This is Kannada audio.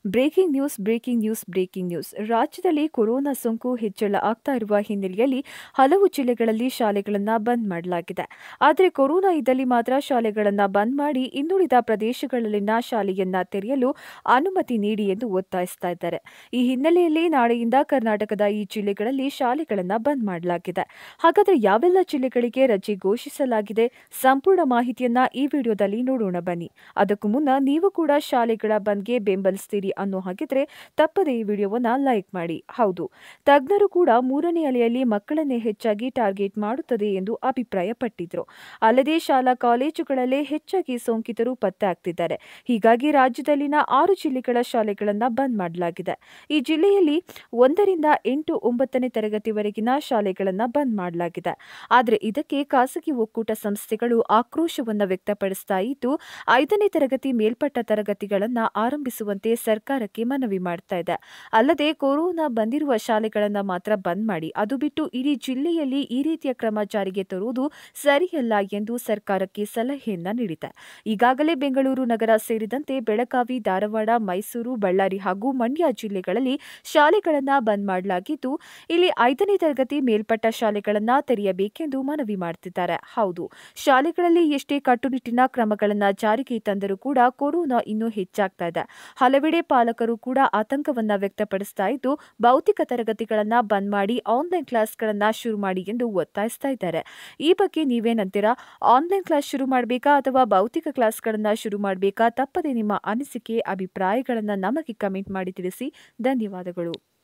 breaking news breaking news breaking news ರಾಜ್ಯದಲ್ಲಿ ಕೊರೋನಾ ಸೋಂಕು ಹೆಚ್ಚಳ ಆಗ್ತಾ ಇರುವ ಹಿನ್ನೆಲೆಯಲ್ಲಿ ಹಲವು ಜಿಲ್ಲೆಗಳಲ್ಲಿ ಶಾಲೆಗಳನ್ನು ಬಂದ್ ಮಾಡಲಾಗಿದೆ ಆದರೆ ಕೊರೋನಾ ಇದ್ದಲ್ಲಿ ಮಾತ್ರ ಶಾಲೆಗಳನ್ನು ಬಂದ್ ಮಾಡಿ ಇನ್ನುಳಿದ ಪ್ರದೇಶಗಳಲ್ಲಿನ ಶಾಲೆಯನ್ನ ತೆರೆಯಲು ಅನುಮತಿ ನೀಡಿ ಎಂದು ಒತ್ತಾಯಿಸ್ತಾ ಇದ್ದಾರೆ ಈ ಹಿನ್ನೆಲೆಯಲ್ಲಿ ನಾಳೆಯಿಂದ ಕರ್ನಾಟಕದ ಈ ಜಿಲ್ಲೆಗಳಲ್ಲಿ ಶಾಲೆಗಳನ್ನು ಬಂದ್ ಮಾಡಲಾಗಿದೆ ಹಾಗಾದರೆ ಯಾವೆಲ್ಲ ಜಿಲ್ಲೆಗಳಿಗೆ ರಜೆ ಘೋಷಿಸಲಾಗಿದೆ ಸಂಪೂರ್ಣ ಮಾಹಿತಿಯನ್ನ ಈ ವಿಡಿಯೋದಲ್ಲಿ ನೋಡೋಣ ಬನ್ನಿ ಅದಕ್ಕೂ ಮುನ್ನ ನೀವು ಕೂಡ ಶಾಲೆಗಳ ಬಂದ್ಗೆ ಬೆಂಬಲಿಸ್ತೀರಿ ಅನ್ನೋ ಹಾಗಿದ್ರೆ ತಪ್ಪದೇ ಈ ವಿಡಿಯೋವನ್ನ ಲೈಕ್ ಮಾಡಿ ಹೌದು ತಜ್ಞರು ಕೂಡ ಮೂರನೇ ಅಲೆಯಲ್ಲಿ ಮಕ್ಕಳನ್ನೇ ಹೆಚ್ಚಾಗಿ ಟಾರ್ಗೆಟ್ ಮಾಡುತ್ತದೆ ಎಂದು ಅಭಿಪ್ರಾಯಪಟ್ಟಿದ್ರು ಅಲ್ಲದೆ ಶಾಲಾ ಕಾಲೇಜುಗಳಲ್ಲೇ ಹೆಚ್ಚಾಗಿ ಸೋಂಕಿತರು ಪತ್ತೆ ಆಗ್ತಿದ್ದಾರೆ ಹೀಗಾಗಿ ರಾಜ್ಯದಲ್ಲಿನ ಆರು ಜಿಲ್ಲೆಗಳ ಶಾಲೆಗಳನ್ನ ಬಂದ್ ಮಾಡಲಾಗಿದೆ ಈ ಜಿಲ್ಲೆಯಲ್ಲಿ ಒಂದರಿಂದ ಎಂಟು ಒಂಬತ್ತನೇ ತರಗತಿವರೆಗಿನ ಶಾಲೆಗಳನ್ನ ಬಂದ್ ಮಾಡಲಾಗಿದೆ ಆದರೆ ಇದಕ್ಕೆ ಖಾಸಗಿ ಒಕ್ಕೂಟ ಸಂಸ್ಥೆಗಳು ಆಕ್ರೋಶವನ್ನ ವ್ಯಕ್ತಪಡಿಸ್ತಾ ಇದ್ದು ಐದನೇ ತರಗತಿ ಮೇಲ್ಪಟ್ಟ ತರಗತಿಗಳನ್ನ ಆರಂಭಿಸುವಂತೆ ಸರ್ಕಾರಕ್ಕೆ ಮನವಿ ಮಾಡ್ತಾ ಇದೆ ಅಲ್ಲದೆ ಕೊರೋನಾ ಬಂದಿರುವ ಶಾಲೆಗಳನ್ನ ಮಾತ್ರ ಬಂದ್ ಮಾಡಿ ಅದು ಬಿಟ್ಟು ಇಡೀ ಜಿಲ್ಲೆಯಲ್ಲಿ ಈ ರೀತಿಯ ಕ್ರಮ ಜಾರಿಗೆ ತರುವುದು ಸರಿಯಲ್ಲ ಎಂದು ಸರ್ಕಾರಕ್ಕೆ ಸಲಹೆಯನ್ನ ನೀಡಿದೆ ಈಗಾಗಲೇ ಬೆಂಗಳೂರು ನಗರ ಸೇರಿದಂತೆ ಬೆಳಗಾವಿ ಧಾರವಾಡ ಮೈಸೂರು ಬಳ್ಳಾರಿ ಹಾಗೂ ಮಂಡ್ಯ ಜಿಲ್ಲೆಗಳಲ್ಲಿ ಶಾಲೆಗಳನ್ನ ಬಂದ್ ಮಾಡಲಾಗಿದ್ದು ಇಲ್ಲಿ ಐದನೇ ತರಗತಿ ಮೇಲ್ಪಟ್ಟ ಶಾಲೆಗಳನ್ನ ತೆರೆಯಬೇಕೆಂದು ಮನವಿ ಮಾಡ್ತಿದ್ದಾರೆ ಹೌದು ಶಾಲೆಗಳಲ್ಲಿ ಎಷ್ಟೇ ಕಟ್ಟುನಿಟ್ಟಿನ ಕ್ರಮಗಳನ್ನ ಜಾರಿಗೆ ತಂದರೂ ಕೂಡ ಕೊರೋನಾ ಇನ್ನೂ ಹೆಚ್ಚಾಗ್ತಾ ಇದೆ ಹಲವೆಡೆ ಪಾಲಕರು ಕೂಡ ಆತಂಕವನ್ನ ವ್ಯಕ್ತಪಡಿಸ್ತಾ ಇದ್ದು ಭೌತಿಕ ತರಗತಿಗಳನ್ನ ಬಂದ್ ಮಾಡಿ ಆನ್ಲೈನ್ ಕ್ಲಾಸ್ಗಳನ್ನ ಶುರು ಮಾಡಿ ಎಂದು ಒತ್ತಾಯಿಸ್ತಾ ಇದ್ದಾರೆ ಈ ಬಗ್ಗೆ ನೀವೇನಂತೀರಾ ಆನ್ಲೈನ್ ಕ್ಲಾಸ್ ಶುರು ಮಾಡಬೇಕಾ ಅಥವಾ ಭೌತಿಕ ಕ್ಲಾಸ್ಗಳನ್ನ ಶುರು ಮಾಡಬೇಕಾ ತಪ್ಪದೆ ನಿಮ್ಮ ಅನಿಸಿಕೆ ಅಭಿಪ್ರಾಯಗಳನ್ನ ನಮಗೆ ಕಮೆಂಟ್ ಮಾಡಿ ತಿಳಿಸಿ ಧನ್ಯವಾದಗಳು